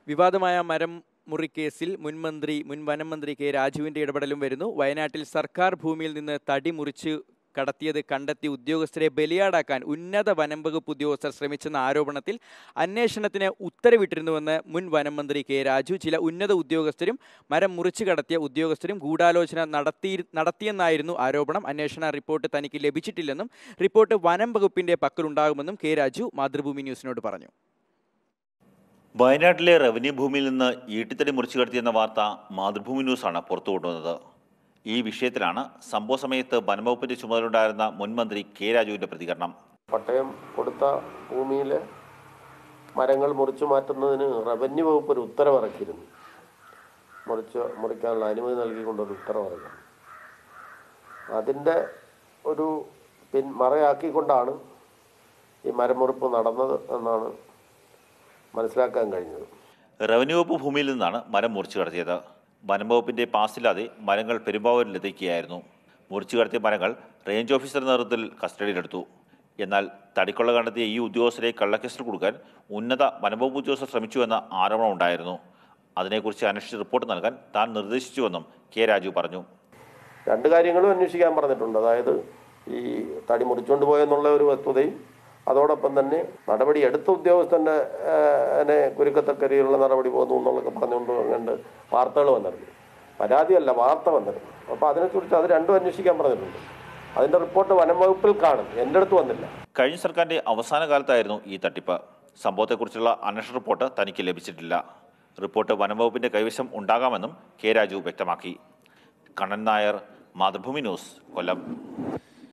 വിവാദമായ മരം മുറി കേസിൽ മുൻ മന്ത്രി മുൻ വനം മന്ത്രി കെ രാജുവിന്റെ ഇടപെടലും വരുന്നു വയനാട്ടിൽ സർക്കാർ ഭൂമിയിൽ നിന്ന് തടി മുറിച്ച് കടത്തിയത് കണ്ടെത്തി ഉദ്യോഗസ്ഥരെ ബലിയാടാക്കാൻ ഉന്നത വനം വകുപ്പ് ഉദ്യോഗസ്ഥർ ശ്രമിച്ചെന്ന ആരോപണത്തിൽ അന്വേഷണത്തിന് ഉത്തരവിട്ടിരുന്നുവെന്ന് മുൻ വനം മന്ത്രി കെ രാജു ചില ഉന്നത ഉദ്യോഗസ്ഥരും മരം മുറിച്ചു കടത്തിയ ഉദ്യോഗസ്ഥരും ഗൂഢാലോചന നടത്തി നടത്തിയെന്നായിരുന്നു ആരോപണം അന്വേഷണ റിപ്പോർട്ട് തനിക്ക് ലഭിച്ചിട്ടില്ലെന്നും റിപ്പോർട്ട് വനം വകുപ്പിന്റെ പക്കലുണ്ടാകുമെന്നും കെ രാജു മാതൃഭൂമി ന്യൂസിനോട് പറഞ്ഞു വയനാട്ടിലെ റവന്യൂ ഭൂമിയിൽ നിന്ന് ഈട്ടിത്തടി മുറിച്ചു കടത്തിയെന്ന വാർത്ത മാതൃഭൂമി ന്യൂസാണ് പുറത്തു കൊണ്ടുവന്നത് ഈ വിഷയത്തിലാണ് സംഭവ സമയത്ത് വനംവകുപ്പിന്റെ ചുമതലയുണ്ടായിരുന്ന മുൻ മന്ത്രി കെ രാജുവിന്റെ പ്രതികരണം പട്ടയം കൊടുത്ത ഭൂമിയിലെ മരങ്ങൾ മുറിച്ചു മാറ്റുന്നതിന് റവന്യൂ വകുപ്പ് ഒരു ഉത്തരവിറക്കിയിരുന്നു മുറിച്ച് മുറിക്കാനുള്ള അനുമതി നൽകിക്കൊണ്ടൊരു ഉത്തരവിറക്കി അതിൻ്റെ ഒരു പിൻ മറയാക്കിക്കൊണ്ടാണ് ഈ മരമുറിപ്പ് നടന്നത് എന്നാണ് മനസ്സിലാക്കാൻ കഴിഞ്ഞത് റവന്യൂ വകുപ്പ് ഭൂമിയിൽ നിന്നാണ് മരം മുറിച്ചു കടത്തിയത് വനം വകുപ്പിന്റെ പാസില്ലാതെ മരങ്ങൾ പെരുമ്പാവൂരിൽ എത്തിക്കുകയായിരുന്നു മുറിച്ചു കടത്തിയ മരങ്ങൾ റേഞ്ച് ഓഫീസറുടെ നേതൃത്വത്തിൽ കസ്റ്റഡിയിലെടുത്തു എന്നാൽ തടിക്കൊള്ള കണ്ടെത്തിയ ഈ ഉദ്യോഗസ്ഥരെ കള്ളക്കേസിൽ കൊടുക്കാൻ ഉന്നത വനംവകുപ്പ് ഉദ്യോഗസ്ഥർ ശ്രമിച്ചുവെന്ന ആരോപണം ഉണ്ടായിരുന്നു അതിനെക്കുറിച്ച് അന്വേഷിച്ച് റിപ്പോർട്ട് നൽകാൻ താൻ നിർദ്ദേശിച്ചുവെന്നും കെ രാജു പറഞ്ഞു രണ്ട് കാര്യങ്ങളും അന്വേഷിക്കാൻ പറഞ്ഞിട്ടുണ്ട് അതായത് ഈ തടി മുറിച്ചുകൊണ്ട് പോയെന്നുള്ള ഒരു വസ്തുതയും അതോടൊപ്പം തന്നെ നടപടി എടുത്ത ഉദ്യോഗസ്ഥൻ്റെ നെ കുരുക്കത്തക്ക രീതിയിലുള്ള നടപടി പോകുന്നു എന്നുള്ളതൊക്കെ പറഞ്ഞുകൊണ്ട് കണ്ട് വാർത്തകൾ വന്നിരുന്നു പരാതിയല്ല വാർത്ത വന്നിരുന്നു അപ്പോൾ അതിനെക്കുറിച്ച് അത് രണ്ടും അന്വേഷിക്കാൻ പറഞ്ഞിട്ടുണ്ട് അതിൻ്റെ റിപ്പോർട്ട് വനം വകുപ്പിൽ കാണും എൻ്റെ അടുത്ത് വന്നില്ല കഴിഞ്ഞ സർക്കാരിന്റെ അവസാന കാലത്തായിരുന്നു ഈ തട്ടിപ്പ് സംഭവത്തെക്കുറിച്ചുള്ള അന്വേഷണ റിപ്പോർട്ട് തനിക്ക് ലഭിച്ചിട്ടില്ല റിപ്പോർട്ട് വനംവകുപ്പിന്റെ കൈവശം ഉണ്ടാകാമെന്നും കെ രാജു വ്യക്തമാക്കി കണ്ണൻ നായർ മാതൃഭൂമി ന്യൂസ് കൊല്ലം